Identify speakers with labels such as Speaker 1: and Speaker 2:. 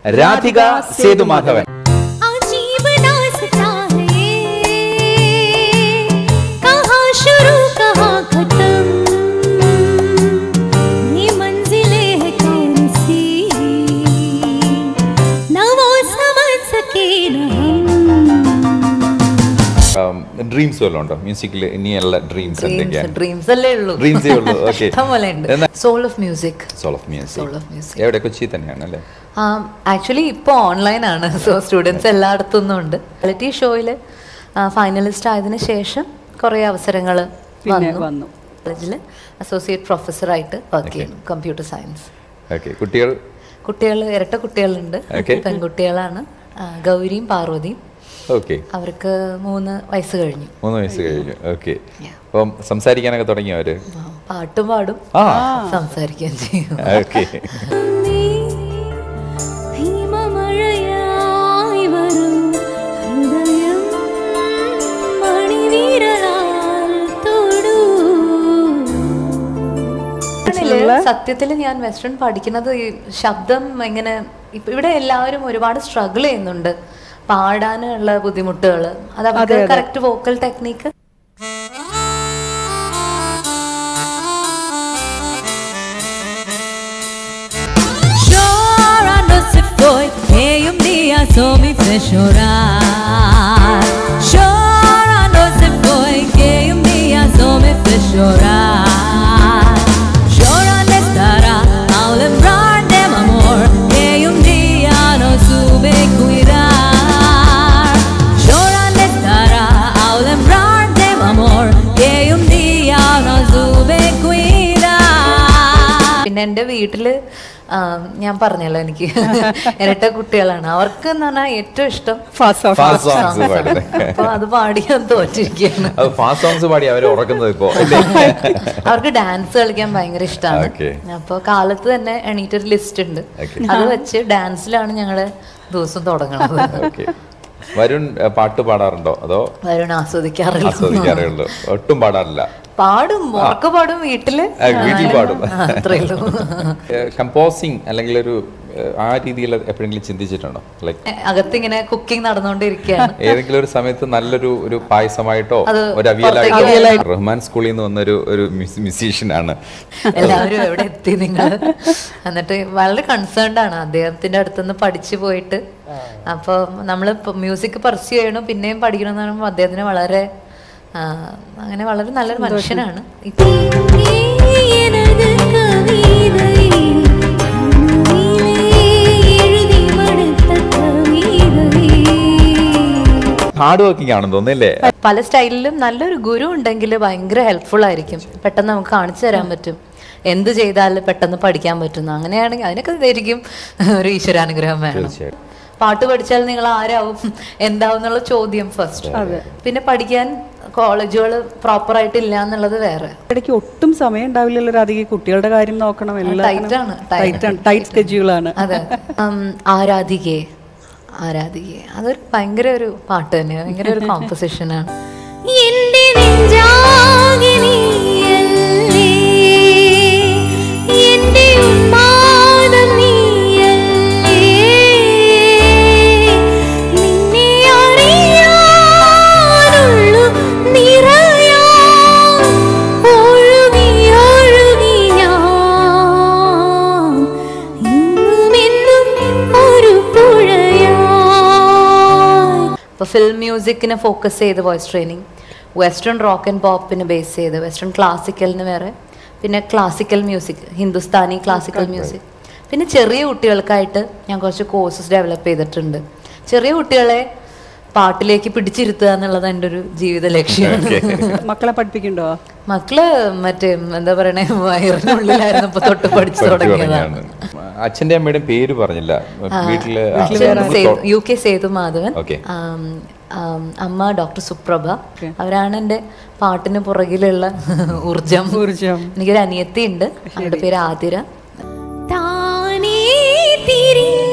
Speaker 1: രാധിക സേതുമാധവൻ
Speaker 2: अजीब दास्तां है कहाँ शुरू कहाँ खत्म ये मंजिलें हैं कौन सी न वो समझ सके न हम
Speaker 1: ഡ്രീംസ് വല്ലതും ഉണ്ടോ മ്യൂസിക്കിൽ ഇനിയുള്ള ഡ്രീംസ് എന്തൊക്കെയാണ്
Speaker 3: ഡ്രീംസ് അല്ലേ ഉള്ളൂ
Speaker 1: Dreams ഏ ഉള്ളൂ, okay.
Speaker 3: ഇഷ്ടംപോലെ ഉണ്ട്
Speaker 1: എന്നാ-
Speaker 3: soul of music
Speaker 1: soul of music
Speaker 3: Soul of Music.
Speaker 1: എവിടെ കൊച്ചി തന്നെയാണ് അല്ലേ
Speaker 3: ആക്ച്വലി ഇപ്പോൾ ഓൺലൈനാണ് സോ സ്റ്റുഡൻസ് എല്ലായിടത്തുനിന്നും ഉണ്ട് റിയാലിറ്റി ഷോയിൽ ഫൈനലിസ്റ്റ് ആയതിനു ശേഷം കുറേ അവസരങ്ങൾ
Speaker 4: പിന്നെ
Speaker 3: വന്നു
Speaker 4: വന്നു.
Speaker 3: കോളേജിൽ അസോസിയേറ്റ് പ്രൊഫസറായിട്ട് വർക്ക് ചെയ്യുന്നു കമ്പ്യൂട്ടർ സയൻസ്
Speaker 1: ഓക്കെ കുട്ടികൾ
Speaker 3: കുട്ടികൾ ഇരട്ട കുട്ടികളുണ്ട്
Speaker 1: Okay.
Speaker 3: പെൺകുട്ടികളാണ് ആ, ഗൗരിയും പാർവതിയും
Speaker 1: ഓക്കെ
Speaker 3: അവർക്ക് മൂന്ന് വയസ്സ് കഴിഞ്ഞു
Speaker 1: മൂന്ന് വയസ്സ് കഴിഞ്ഞു ഓക്കെ അപ്പം സംസാരിക്കാനൊക്കെ തുടങ്ങിയോ അവര്
Speaker 3: ആ, പാട്ടും പാടും
Speaker 1: ആ
Speaker 3: സംസാരിക്കുകയും ചെയ്യും
Speaker 1: ഓക്കെ
Speaker 2: ഭീമമഴയായി വരും ഹൃദയം മണിവീരലാൽ തൊടൂ
Speaker 3: സത്യത്തിൽ ഞാൻ വെസ്റ്റേൺ പഠിക്കുന്നത് ഈ ശബ്ദം എങ്ങനെ ഇപ്പൊ ഇവിടെ എല്ലാവരും ഒരുപാട് സ്ട്രഗിൾ ചെയ്യുന്നുണ്ട് പാടാനുള്ള ബുദ്ധിമുട്ടുകൾ അത് അവർക്ക് correct vocal technique
Speaker 2: Chorar não se foi, e um dia só me fez chorar. Chorar não se foi, que um dia só me fez chorar. Chorando estará ao lembrar de um amor que um dia não soube cuidar. Chorando estará ao lembrar de um amor que um dia não soube cuidar.
Speaker 3: പിന്നെ എൻ്റെ വീട്ടില് ആ, ഞാൻ പറഞ്ഞല്ലോ എനിക്ക് ഇരട്ട കുട്ടികളാണ് അവർക്ക് എന്ന് പറഞ്ഞാൽ ഏറ്റവും ഇഷ്ടം
Speaker 4: ഫാസ്റ്റ് ഓഫ്
Speaker 1: ഫാസ്റ്റ് സോങ്സ് പാടുന്നത്
Speaker 3: അപ്പൊ അത് പാടി ഞാൻ തോറ്റിരിക്കുകയാണ്
Speaker 1: അത് ഫാസ്റ്റ് സോങ്സ് പാടി അവരെ ഉറക്കുന്നത് ഇപ്പോ അല്ലേ?
Speaker 3: അവർക്ക് ഡാൻസ് കളിക്കാൻ ഭയങ്കര ഇഷ്ടമാണ്
Speaker 1: Okay.
Speaker 3: അപ്പോൾ കാലത്ത് തന്നെ എണീറ്റൊരു ലിസ്റ്റ് ഉണ്ട്
Speaker 1: Okay.
Speaker 3: അത് വെച്ച് ഡാൻസിലാണ് ഞങ്ങള് ദിവസം തുടങ്ങുന്നത്
Speaker 1: ഓക്കെ വരുൺ ഏ, പാട്ട് പാടാറുണ്ടോ അതോ
Speaker 3: വരുൺ ആസ്വദിക്കാറില്ല
Speaker 1: ആസ്വദിക്കാറേ ഉള്ളൂ ഒട്ടും പാടാറില്ല
Speaker 3: പാടും ഉറക്കെ പാടും വീട്ടില്
Speaker 1: ആ, വീട്ടിൽ പാടും
Speaker 3: ആ, അത്രേ ഉള്ളൂ
Speaker 1: കമ്പോസിങ് അല്ലെങ്കിൽ ഒരു ഏ, ആ രീതിയിൽ എപ്പോഴെങ്കിലും ചിന്തിച്ചിട്ടുണ്ടോ ലൈക്ക്
Speaker 3: അകത്തിങ്ങനെ കുക്കിംഗ് നടന്നുകൊണ്ടിരിക്കുകയാണ്
Speaker 1: ഏതെങ്കിലും ഒരു സമയത്ത് നല്ലൊരു ഒരു പായസമായിട്ടോ
Speaker 3: അത്
Speaker 1: ഒരു അവിയലായിട്ടോ
Speaker 3: പുറത്തേക്ക്
Speaker 1: റഹ്മാൻ സ്കൂളിൽ നിന്ന് വന്നൊരു ഒരു മ്യൂസീഷ്യൻ ആണ്
Speaker 3: എല്ലാവരും എവിടെ എത്തി നിങ്ങൾ എന്നിട്ട് വളരെ കൺസേൺഡ് ആണ് അദ്ദേഹത്തിന്റെ അടുത്തുനിന്ന് പഠിച്ചു പോയിട്ട് അപ്പോൾ നമ്മൾ മ്യൂസിക് പർസ്യൂ ചെയ്യണം പിന്നെയും പഠിക്കണം എന്ന് പറയുമ്പോൾ അദ്ദേഹത്തിന് വളരെ ആ, അങ്ങനെ വളരെ നല്ലൊരു മനുഷ്യനാണ് ഇപ്പൊ
Speaker 2: எனது கவிதை கண்ணிலே எழுதி மடுத்த கவிதை
Speaker 1: ഹാർഡ് വർക്കിംഗ് ആണെന്ന് തോന്നുന്നില്ലേ
Speaker 3: പല സ്റ്റൈലിലും നല്ലൊരു ഗുരു ഉണ്ടെങ്കിൽ ഭയങ്കര ഹെൽപ്ഫുൾ ആയിരിക്കും പെട്ടെന്ന് നമുക്ക് കാണിച്ചു തരാൻ പറ്റും എന്ത് ചെയ്താൽ പെട്ടെന്ന് പഠിക്കാൻ പറ്റുന്നു അങ്ങനെയാണെങ്കിൽ അതിനൊക്കെ ഇതായിരിക്കും ഒരു ഈശ്വരാനുഗ്രഹം വേണം
Speaker 1: തീർച്ചയായും
Speaker 3: പാട്ട് പഠിച്ചാൽ നിങ്ങൾ ആരാവും എന്താവും എന്നുള്ള ചോദ്യം ഫസ്റ്റ് പിന്നെ പഠിക്കാൻ കോളേജുകൾ പ്രോപ്പർ ആയിട്ടില്ല എന്നുള്ളത് വേറെ
Speaker 4: ഇടയ്ക്ക് ഒട്ടും സമയം ഉണ്ടാവില്ലല്ലോ രാധിക കുട്ടികളുടെ കാര്യം നോക്കണം എല്ലാം
Speaker 3: tight ആണ്, tight.
Speaker 4: ടൈറ്റ് ആണ് ടൈറ്റ് സ്കെഡ്യൂളാണ്
Speaker 3: അതെ ഉം, ആരാധികേ ആരാധികേ അതൊരു ഭയങ്കര ഒരു പാട്ട് തന്നെയാണ് ഭയങ്കര ഒരു കോമ്പസിഷനാണ്
Speaker 2: എന്റെ നെഞ്ചാകെ നീയല്ലേ എന്റെ ഉന്മാദം നീയല്ലേ നിന്നെ അറിയാനുള്ളു നിറയാൻ ഒഴുകി ഒഴുകി ഞാൻ ഇന്നുമെന്നും ഒരു പുഴയായി
Speaker 3: ഇപ്പോൾ ഫിലിം മ്യൂസിക്കിനെ ഫോക്കസ് ചെയ്ത് voice training western rock and പോപ്പിന് ബേസ് ചെയ്ത് വെസ്റ്റേൺ ക്ലാസിക്കലിന് വേറെ പിന്നെ classical music Hindustani classical music പിന്നെ ചെറിയ കുട്ടികൾക്കായിട്ട് ഞാൻ കുറച്ച് കോഴ്സസ് ഡെവലപ്പ് ചെയ്തിട്ടുണ്ട് ചെറിയ കുട്ടികളെ പാട്ടിലേക്ക് പിടിച്ചിരുത്തുക എന്നുള്ളത് എൻ്റെ ഒരു ജീവിത ലക്ഷ്യമാണ്
Speaker 4: മക്കളെ പഠിപ്പിക്കണ്ടോ
Speaker 3: മക്കള് മറ്റേ എന്താ പറയണേ വയറിനുള്ളിലായിരുന്നു ഇപ്പൊ തൊട്ട് പഠിച്ചു
Speaker 1: പഠിച്ചു
Speaker 3: തുടങ്ങിയതാണ്
Speaker 1: തുടങ്ങിയാണ് അച്ഛന്റെ അമ്മയുടെയും പേര് പറഞ്ഞില്ല വീട്ടില്
Speaker 3: U K Sethu Madhavan
Speaker 1: Okay.
Speaker 3: ആം, ആം, അമ്മ ഡോക്ടർ സുപ്രഭ അവരാണ് എൻ്റെ പാട്ടിന് പുറകിലുള്ള ഊർജം
Speaker 4: ഊർജം.
Speaker 3: എനിക്കൊരു അനിയത്തി ഉണ്ട് അവരുടെ പേര് ആതിര
Speaker 2: താനേ തിരിഞ്ഞ